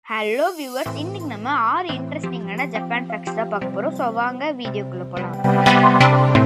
hello viewers இன்னைக்கு நம்ம ஆறு இன்ட்ரெஸ்டிங்கான ஜப்பான் ஃபேக்ட்ஸ் தான் பார்க்க போகிறோம் ஸோ வாங்க வீடியோக்குள்ளே போகலாம்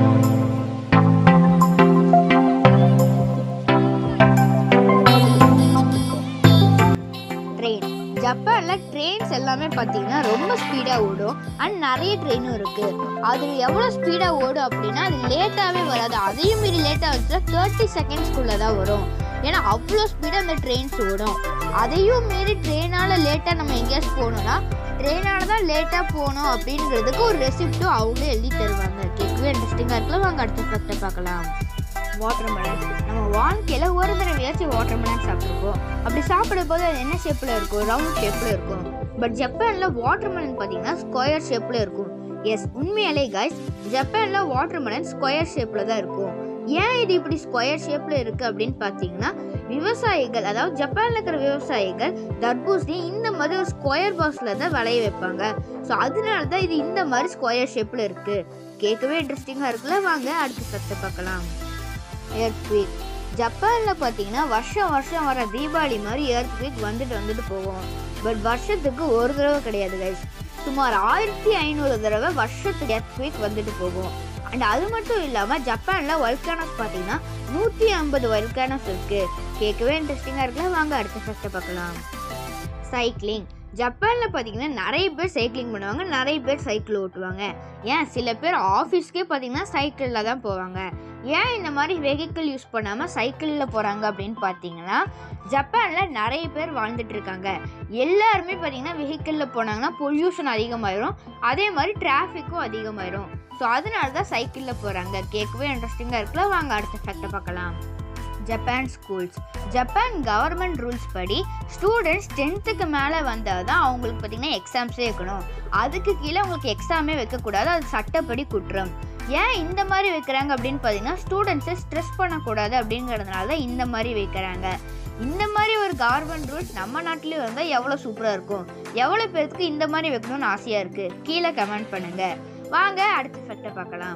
ட்ரெயின் ஜப்பானில் ட்ரெயின்ஸ் எல்லாமே பார்த்தீங்கன்னா ரொம்ப ஸ்பீடாக ஓடும் அண்ட் நிறைய ட்ரெயினும் இருக்குது அது எவ்வளோ ஸ்பீடாக ஓடும் அப்படின்னா அது லேட்டாகவே வராது அதையும் மீறி லேட்டாக வச்சுன்னா தேர்ட்டி செகண்ட்ஸ்குள்ளே தான் வரும் ஏன்னா அவ்வளோ ஸ்பீடாக அந்த ட்ரெயின்ஸ் ஓடும் அதையும் மீறி ட்ரெயினால் லேட்டாக நம்ம எங்கேயாச்சும் போகணும்னா ட்ரெயினால் தான் லேட்டாக போகணும் அப்படின்றதுக்கு ஒரு ரெசிப்ட்டும் அவங்களே எழுதி தருவாங்க கேட்கவே இன்ட்ரெஸ்டிங்காக இருக்குல்ல வாங்க அடுத்த ஃபேக்டை பார்க்கலாம் வாட்டர் மெலன் நம்ம வாழ்க்கையில் ஒரு தடவையாச்சும் வாட்டர் மெலன் சாப்பிட்ருப்போம் அப்படி சாப்பிடும் போது அது என்ன ஷேப்பில் இருக்கும் ரவுண்ட் ஷேப்பில் இருக்கும் பட் ஜப்பானில் வாட்டர் மெலன் பார்த்தீங்கன்னா ஸ்கொயர் ஷேப்பில் இருக்கும் எஸ் உண்மையாலே கைஸ் ஜப்பானில் வாட்டர் மெலன் ஸ்கொயர் ஷேப்பில் தான் இருக்கும் ஏன் இது இப்படி ஸ்கொயர் ஷேப்பில் இருக்குது அப்படின்னு பார்த்தீங்கன்னா விவசாயிகள் அதாவது ஜப்பானில் இருக்கிற விவசாயிகள் தர்பூசணி இந்த மாதிரி ஒரு ஸ்கொயர் பாக்ஸில் தான் விளைய வைப்பாங்க ஸோ அதனால தான் இது இந்த மாதிரி ஸ்கொயர் ஷேப்பில் இருக்குது கேட்கவே இன்ட்ரெஸ்டிங்காக இருக்குல்ல வாங்க அடுத்த சத்தை பார்க்கலாம் எர்த்குவேக் ஜப்பானில் பார்த்தீங்கன்னா வருஷம் வருஷம் வர தீபாவளி மாதிரி எர்த்குவேக் வந்துட்டு வந்துட்டு போகும் பட் வருஷத்துக்கு ஒரு தடவை கிடையாது கைஸ் சுமார் ஆயிரத்தி ஐநூறு தடவை வருஷத்துக்கு எர்த்குவேக் வந்துட்டு போகும் அண்ட் அது மட்டும் இல்லாமல் ஜப்பானில் வல்கானஸ் பார்த்தீங்கன்னா நூற்றி ஐம்பது வல்கானஸ் இருக்குது கேட்கவே இன்ட்ரெஸ்டிங்காக இருக்குல்ல வாங்க அடுத்த ஃபஸ்ட்டை பார்க்கலாம் சைக்கிளிங் ஜப்பானில் பார்த்தீங்கன்னா நிறைய பேர் சைக்கிளிங் பண்ணுவாங்க நிறைய பேர் சைக்கிள் ஓட்டுவாங்க ஏன் சில பேர் ஆஃபீஸ்க்கே பார்த்தீங்கன்னா சைக்கிளில் தான் போவாங்க ஏன் இந்த மாதிரி வெஹிக்கிள் யூஸ் பண்ணாமல் சைக்கிளில் போகிறாங்க அப்படின்னு பார்த்தீங்கன்னா ஜப்பானில் நிறைய பேர் வாழ்ந்துட்டு இருக்காங்க எல்லாருமே பார்த்தீங்கன்னா வெஹிக்கிளில் போனாங்கன்னா பொல்யூஷன் அதிகமாயிரும் அதே மாதிரி டிராஃபிக்கும் அதிகமாயிரும் ஸோ அதனால தான் சைக்கிளில் போகிறாங்க கேட்கவே இன்ட்ரெஸ்டிங்காக இருக்குல்ல வாங்க அடுத்த ஃபேக்டை பார்க்கலாம் Japan schools Japan government rules படி ஸ்டூடெண்ட்ஸ் டென்த்துக்கு மேலே வந்தால் தான் அவங்களுக்கு பார்த்தீங்கன்னா எக்ஸாம்ஸே வைக்கணும் அதுக்கு கீழே உங்களுக்கு எக்ஸாமே வைக்கக்கூடாது அது சட்டப்படி குற்றம் ஏன் இந்த மாதிரி வைக்கிறாங்க அப்படின்னு பார்த்தீங்கன்னா ஸ்டூடெண்ட்ஸை ஸ்ட்ரெஸ் பண்ணக்கூடாது அப்படிங்கிறதுனால தான் இந்த மாதிரி வைக்கிறாங்க இந்த மாதிரி ஒரு கவர்மெண்ட் ரூல்ஸ் நம்ம நாட்டிலேயும் வந்தால் எவ்வளோ சூப்பராக இருக்கும் எவ்வளோ பேருக்கு இந்த மாதிரி வைக்கணும்னு ஆசையாக இருக்குது கீழே கமெண்ட் பண்ணுங்கள் வாங்க அடுத்த ஃபேக்டை பார்க்கலாம்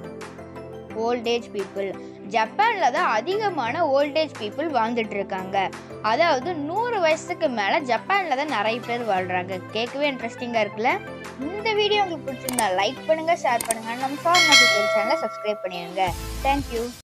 ஓல்டேஜ் பீப்புள் ஜப்பானில் தான் அதிகமான ஓல்டேஜ் பீப்புள் வாழ்ந்துட்டு இருக்காங்க அதாவது நூறு வயசுக்கு மேலே ஜப்பானில் தான் நிறைய பேர் வாழ்கிறாங்க கேட்கவே இன்ட்ரெஸ்டிங்காக இருக்குல்ல இந்த வீடியோ உங்களுக்கு பிடிச்சிருந்தா லைக் பண்ணுங்கள் ஷேர் பண்ணுங்கள் நம்ம ஃபார் சேனலை சப்ஸ்கிரைப் பண்ணிடுங்க தேங்க்யூ